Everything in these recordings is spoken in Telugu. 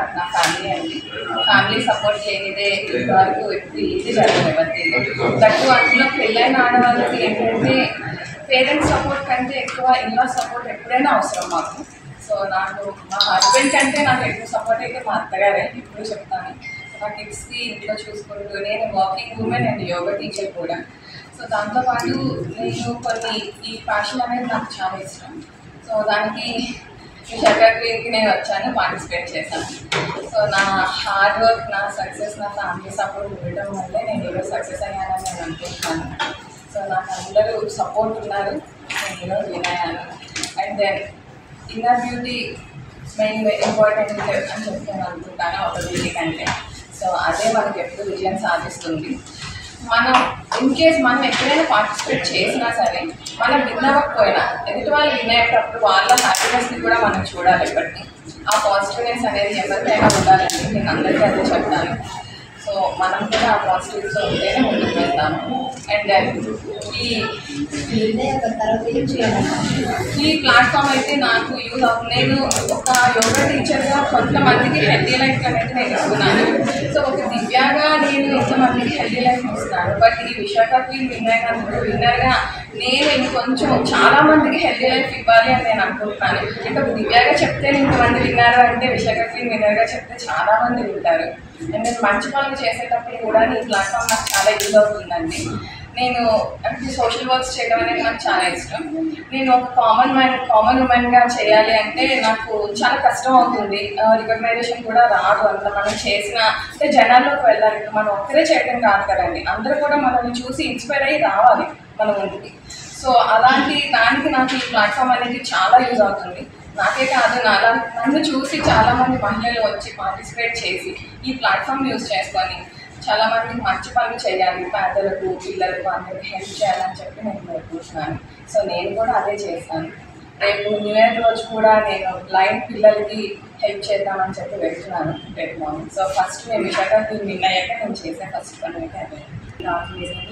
నా ఫ్యామిలీ అండి ఫ్యామిలీ సపోర్ట్ లేనిదే ఇంతవరకు ఎప్పుడు ఇది జరగదు ఎవరికి దట్టు అందులో పెళ్ళైన ఆడవాళ్ళకి ఏంటంటే పేరెంట్స్ సపోర్ట్ కంటే ఎక్కువ ఇన్లా సపోర్ట్ ఎప్పుడైనా అవసరం మాకు సో నాకు మా హస్బెండ్ కంటే నాకు ఎక్కువ సపోర్ట్ అయితే మా అత్తగారే ఇప్పుడు చెప్తాను మా కిడ్స్కి ఇంట్లో చూసుకుంటూ నేను walking women and yoga teacher కూడా సో దాంతోపాటు నేను కొన్ని ఈ ఫ్యాషన్ అనేది నాకు చాలా ఇష్టం సో దానికి షటర్కి నేను వచ్చాను పార్టిసిపేట్ చేశాను సో నా హార్డ్ వర్క్ నా సక్సెస్ నా ఫ్యామిలీ సపోర్ట్ ఉండటం వల్లే నేను ఈరోజు సక్సెస్ అయ్యానని నేను అనుకుంటున్నాను సో నాకు అందరూ సపోర్ట్ ఉన్నారు నేను ఈరోజు వినయాను and then inner beauty main important అని చెప్పి నేను అనుకుంటాను ఒక బ్యూటీ కంటే సో అదే మనకి ఎప్పుడు విజయం సాధిస్తుంది మనం ఇన్ కేస్ మనం ఎక్కడైనా పార్టిసిపేట్ చేసినా సరే మనం విన్ అవ్వకపోయినా ఎదుటి వాళ్ళు విన్ అయ్యేటప్పుడు వాళ్ళ హ్యాపీనెస్ని కూడా మనం చూడాలి ఎప్పటికీ ఆ పాజిటివ్నెస్ అనేది ఎవరికైనా ఉండాలని నేను అందరికీ అదే చెప్తాను సో మనం కూడా ఆ పాజిటివ్స్ ఉంటేనే ముందుకు వెళ్తాము అండ్ దెన్ ఈ ఈ ప్లాట్ఫామ్ అయితే నాకు యూజ్ అవుతుంది నేను ఒక యోగా టీచర్గా కొంతమందికి హెల్దీ లైఫ్ అనేది నేను ఇస్తున్నాను సో ఒక దివ్యాగా నేను ఇంతమందికి హెల్దీ లైఫ్ ఇస్తున్నాను బట్ ఈ విశాఖ క్వీన్ విన్నర్ అయినందుకు విన్నర్గా నేను ఇంకొంచెం చాలా మందికి హెల్దీ లైఫ్ ఇవ్వాలి అని నేను అనుకుంటున్నాను అంటే ఒక దివ్యాగా చెప్తే ఇంతమంది విన్నారు అంటే విశాఖ క్వీన్ విన్నర్గా చెప్తే చాలా మంది వింటారు అండ్ నేను మంచి పనులు చేసేటప్పుడు కూడా ఈ ప్లాట్ఫామ్ నాకు చాలా యూజ్ అవుతుందండి నేను అంటే సోషల్ వర్క్స్ చేయడం అనేది నాకు చాలా ఇష్టం నేను ఒక కామన్ మ్యాన్ కామన్ ఉమెన్గా చేయాలి అంటే నాకు చాలా కష్టం అవుతుంది రికగ్నైజేషన్ కూడా రాదు అంత మనం చేసిన అంటే జనాల్లోకి వెళ్ళాలి ఇప్పుడు మనం ఒక్కరే చేయడం కాదు కదండి అందరూ కూడా మనల్ని చూసి ఇన్స్పైర్ అయ్యి రావాలి మన ముందుకి సో అలాంటి దానికి నాకు ఈ ప్లాట్ఫామ్ అనేది చాలా యూజ్ అవుతుంది నాకే కాదు నాలా నన్ను చూసి చాలా మంది మహిళలు వచ్చి పార్టిసిపేట్ చేసి ఈ ప్లాట్ఫామ్ యూజ్ చేసుకొని చాలా మంది మంచి పనులు చేయాలి పేదలకు పిల్లలకు అందరికి హెల్ప్ చేయాలని చెప్పి నేను కోరుకుంటున్నాను సో నేను కూడా అదే చేస్తాను రేపు న్యూ ఇయర్ రోజు కూడా నేను లైన్ పిల్లలకి హెల్ప్ చేద్దామని చెప్పి వెళ్తున్నాను రేపు మార్నింగ్ సో ఫస్ట్ నేను విశాఖకి విన్ అయ్యాక నేను చేసే ఫస్ట్ పని అయితే అదే ఆర్గనైజర్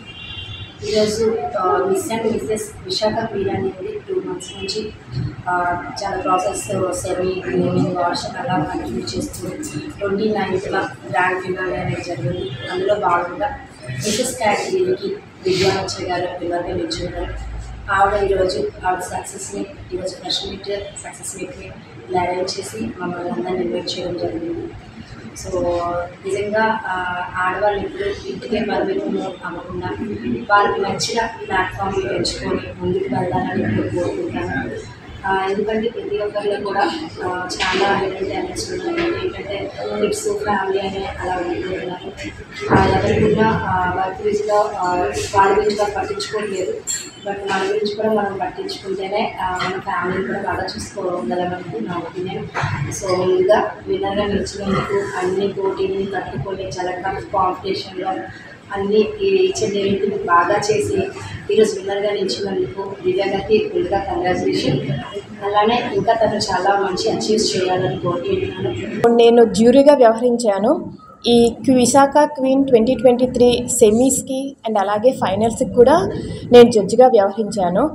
ఈరోజు Miss and Mrs Visakha queen అనేది టూ మంత్స్ నుంచి ఆ, చాలా ప్రాసెస్ సెమీ నేమింగ్ వాషన్ అలా కంటిన్యూ చేస్తూ ట్వంటీ నైన్త్న గ్రాండ్ ఫినాలే అనేది జరిగింది అందులో భాగంగా మిసెస్ కేటగిరీకి విద్యాలక్ష్మి గారు పిల్లల్ని నిల్చున్నారు ఆవిడ ఈరోజు ఆవిడ సక్సెస్ని ఈరోజు ఫ్రెష్ మీట్ సక్సెస్ మీట్ని ఇలా అరేంజ్ చేసి మమ్మల్ని అందరినీ ఇన్వైట్ చేయడం జరిగింది సో నిజంగా ఆ, ఆడవాళ్ళు ఇప్పుడు ఇంటికే పరిమితం అవ్వకుండా వాళ్ళకి నచ్చిన ప్లాట్ఫామ్ పెంచుకొని ముందుకు వెళ్ళాలని నేను కోరుకుంటాను ఆ, ఎందుకంటే ప్రతి ఒక్కరిలో కూడా ఆ, చాలా హిడెన్ టాలెంట్స్ ఉన్నాయి ఏంటంటే కిడ్స్ ఫ్యామిలీ అనే అలా ఉంటున్నారు ఎవరికి కూడా వర్క్ విజ్లో వాళ్ళ గురించి వాళ్ళు పట్టించుకోలేదు బట్ మన గురించి కూడా మనం పట్టించుకుంటేనే ఆ, మన ఫ్యామిలీని కూడా బాగా చూసుకోగలమని నా ఒపీనియన్ సో ముందుగా విన్నర్గా నిలిచినందుకు అన్ని పోటీని తట్టుకొని చాలా టఫ్ కాంపిటీషన్లో అన్ని ఈచ్ అండ్ ఎవ్రీథింగ్ బాగా చేసి ఈరోజు విన్నర్గా నిలిచినందుకు దివ్య గారికి ఫుల్గా కంగ్రాచులేషన్ అలానే ఇంకా తను చాలా మంచి అచీవ్ చేయాలని కోరుకుంటున్నాను నేను జ్యూరీగా వ్యవహరించాను ఈ క్వి- Visakha queen twenty twenty three సెమీస్కి అండ్ అలాగే ఫైనల్స్కి కూడా నేను జడ్జిగా వ్యవహరించాను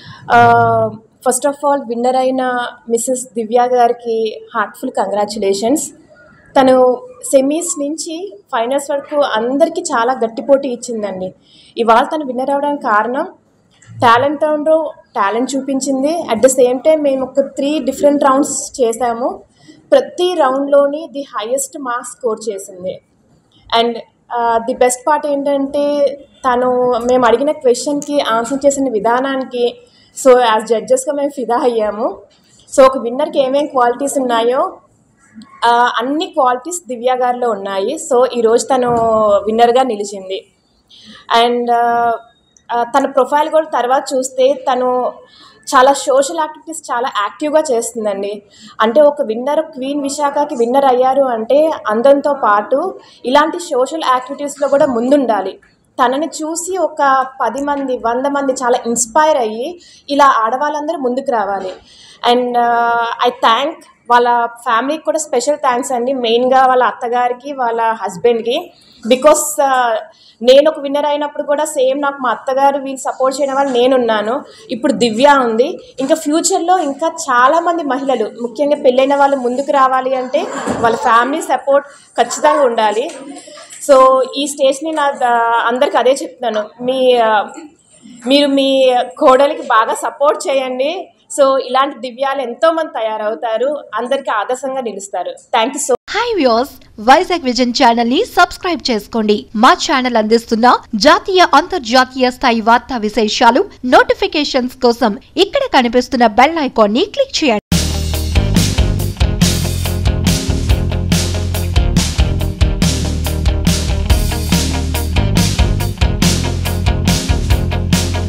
ఫస్ట్ ఆఫ్ ఆల్ విన్నర్ అయిన మిస్సెస్ దివ్య గారికి హార్ట్ఫుల్ కంగ్రాచులేషన్స్ తను సెమీస్ నుంచి ఫైనల్స్ వరకు అందరికీ చాలా గట్టి పోటీ ఇచ్చిందండి ఇవాళ తను విన్నర్ అవ్వడానికి కారణం టాలెంట్ రౌండ్లో టాలెంట్ చూపించింది అట్ ద సేమ్ టైం మేము ఒక త్రీ డిఫరెంట్ రౌండ్స్ చేసాము ప్రతి రౌండ్లోని ది హైయెస్ట్ మార్క్స్ స్కోర్ చేసింది అండ్ ది బెస్ట్ పార్ట్ ఏంటంటే తను మేము అడిగిన క్వశ్చన్కి ఆన్సర్ చేసిన విధానానికి సో యాజ్ జడ్జెస్గా మేము ఫిదా అయ్యాము సో ఒక విన్నర్కి ఏమేమి క్వాలిటీస్ ఉన్నాయో ఆ, అన్ని క్వాలిటీస్ దివ్య గారిలో ఉన్నాయి సో ఈరోజు తను విన్నర్గా నిలిచింది అండ్ తన ప్రొఫైల్ కూడా తర్వాత చూస్తే తను చాలా సోషల్ యాక్టివిటీస్ చాలా యాక్టివ్గా చేస్తుందండి అంటే ఒక విన్నర్ క్వీన్ విశాఖకి విన్నర్ అయ్యారు అంటే అందంతో పాటు ఇలాంటి సోషల్ యాక్టివిటీస్లో కూడా ముందుండాలి తనని చూసి ఒక పది మంది వంద మంది చాలా ఇన్స్పైర్ అయ్యి ఇలా ఆడవాళ్ళందరూ ముందుకు రావాలి అండ్ ఐ థ్యాంక్ వాళ్ళ ఫ్యామిలీకి కూడా స్పెషల్ థ్యాంక్స్ అండి మెయిన్గా వాళ్ళ అత్తగారికి వాళ్ళ హస్బెండ్కి బికాస్ నేను ఒక విన్నర్ అయినప్పుడు కూడా సేమ్ నాకు మా అత్తగారు వీళ్ళు సపోర్ట్ చేయడం వల్ల నేనున్నాను ఇప్పుడు దివ్య ఉంది ఇంకా ఫ్యూచర్లో ఇంకా చాలామంది మహిళలు ముఖ్యంగా పెళ్ళైన వాళ్ళు ముందుకు రావాలి అంటే వాళ్ళ ఫ్యామిలీ సపోర్ట్ ఖచ్చితంగా ఉండాలి సో ఈ స్టేజ్ని నా అందరికి అదే చెప్తున్నాను మీ ఆ, మీరు మీ కోడలికి బాగా సపోర్ట్ చేయండి సో ఇలాంటి దివ్యాలు ఎంతోమంది తయారవుతారు అందరికీ ఆదర్శంగా నిలుస్తారు thank you so hi views Vizag vision channel ని సబ్స్క్రైబ్ చేసుకోండి మా ఛానల్ అందిస్తున్న జాతీయ అంతర్జాతీయ స్థాయి వార్తా విశేషాలు నోటిఫికేషన్స్ కోసం ఇక్కడ కనిపిస్తున్న బెల్ ఐకాన్ ని క్లిక్ చేయండి